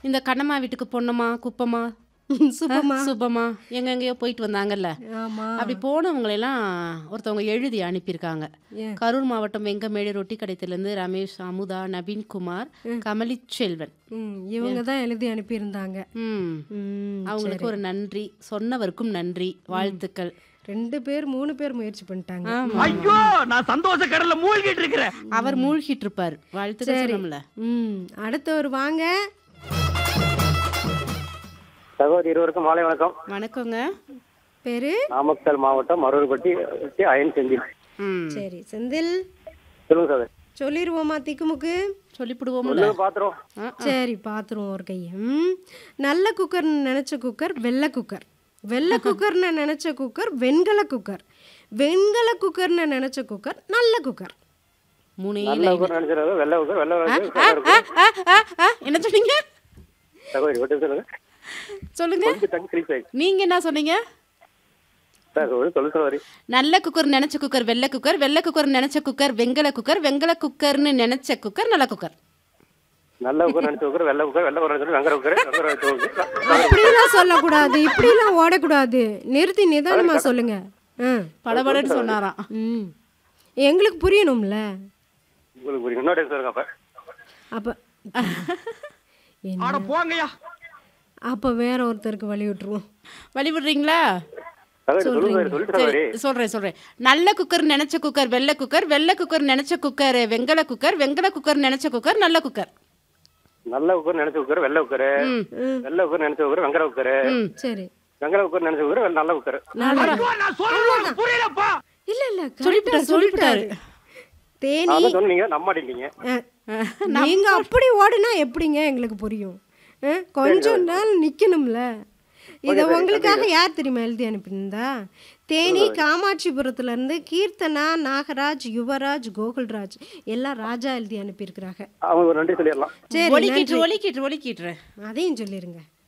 இந்த கண்ணம்மா வீட்டுக்கு பொண்ணுமா குப்பமா சுபமா சுபமா எங்க எங்கேயோ போயிட்டு வந்தாங்கல்ல ஆமா அப்படி போனவங்களெல்லாம் ஒருத்தவங்க எழுதி அனுப்பியிருக்காங்க ஏன்? கரூர் மாவட்டம் வெங்கமேடு ரொட்டி கடைத்திலேருந்து ரமேஷ் அமுதா நவீன்குமார் கமலி செல்வன் ம் இவங்க தான் எழுதி அனுப்பியிருந்தாங்க ம் ம் அவங்களுக்கு ஒரு நன்றி சொன்னவருக்கும் நன்றி வாழ்த்துக்கள் ரெண்டு பேர் மூணு பேர் முயற்சி பண்ணிட்டாங்க ஆமா ஐயோ நான் சந்தோஷ கடல்ல மூழ்கிட்டு இருக்கிறேன் அவர் மூழ்கிட்டு இருப்பார் வாழ்த்துக்கள் சொல்லணும்ல ம் அடுத்தவர் வாங்க சகோதரி இருவருக்கும் மாலை வணக்கம் வணக்கங்க பேரு நாமக்கல் மாவட்டம் மருவர்பட்டி அயன் செந்தில் ம் சரி செந்தில் சொல்லுங்க சகோதரி சொல்லிடுவோமா திக்குமுக்கு சொல்லிவிடுவோம்ல சொல்லுங்க பாத்துறோம் சரி பாத்துருவோம் ஒரு கையை ம் நல்ல குக்கர்னு நினைச்ச குக்கர் வெள்ளை குக்கர் வெள்ளை குக்கர்னு நினைச்ச குக்கர் வெண்கல குக்கர் வெண்கல குக்கர்னு நினைச்ச குக்கர் நல்ல குக்கர் மூணே நல்ல line. ஊர் நினைச்சிருக்காங்க வெள்ளை ஊர் வெள்ளை ஊர், ஆ, வெள்ளை ஊர். ஆ, ஆ, ஆ, என்ன சொன்னீங்க சகோதரி விட்டு சொல்லுங்க சொல்லுங்க கொஞ்சம் தண்ணி கிரீஸ் ஆயிடுச்சு நீங்க என்ன சொன்னீங்க சகோதரி சொல்லு சகோதரி நல்ல குக்கர் நினைச்ச குக்கர் வெள்ளை குக்கர் வெள்ளை குக்கர் நினைச்ச குக்கர் வெங்கல குக்கர் வெங்கல குக்கர்னு நினைச்ச குக்கர் நல்ல குக்கர் நல்ல ஊர் நினைச்ச ஊர் வெள்ளை ஊர் வெள்ளை ஊர் நினைச்ச வெங்கர ஊர் வெங்கர ஊர் அப்படிலாம் சொல்லக்கூடாது இப்படிலாம் ஓடக்கூடாது நிறுத்தி நிதானமா சொல்லுங்க ஆ படபடன்னு சொன்னாராம் ம் எங்களுக்கு புரியணும்ல உங்களுக்கு புரியும் இன்னொரு சொல்லுங்க அப்ப அப்ப என்ன ஆட போங்கய்யா அப்ப வேற ஒருத்தருக்கு வழி விட்டுருவோம் வழி விடுறீங்களா சகோதரி சொல்லுங்க சகோதரி, சொல்லிட்டு சரி சகோதரி சொல்றேன் சொல்றேன் நல்ல குக்கர் நினைச்ச குக்கர் வெள்ளை குக்கர் வெள்ளை குக்கர் நினைச்ச குக்கர் வெங்கல குக்கர் வெங்கல குக்கர் நினைச்ச குக்கர் நல்ல குக்கர் நல்ல ஊர் நினைச்ச ஊர் வெள்ளை ஊர் ம் வெள்ளை ஊர் நினைச்ச ஊர் வெங்கர ஊர் ம் சரி வெங்கர ஊர் நினைச்ச ஊர் நல்ல ஊர் ஐயோ, நான் சொல்றது புரியலப்பா இல்ல இல்ல சொல்லிவிட்டாரு சொல்லிவிட்டாரு தேனி அதான் சொன்னீங்க நம்ப மாட்டேங்க அஹ், நீங்க அப்படி ஓடுனா எப்படிங்க எங்களுக்கு புரியும் அஹ், கொஞ்சம் நாள் நிக்கணும்ல இத உங்களுக்காக யார் தெரியுமா எழுதி அனுப்பியிருந்தா தேனி காமாட்சிபுரத்துல இருந்து கீர்த்தனா நாகராஜ் யுவராஜ் கோகுல்ராஜ் எல்லாம் ராஜா எழுதி அனுப்பியிருக்கிறாங்க அவங்க ஒரு நன்றி சொல்லிடலாம் சரி ஒலிக்கிட்டு ஒலிக்கிட்டு ஒலிக்கிட்டு அதையும் சொல்லிருங்க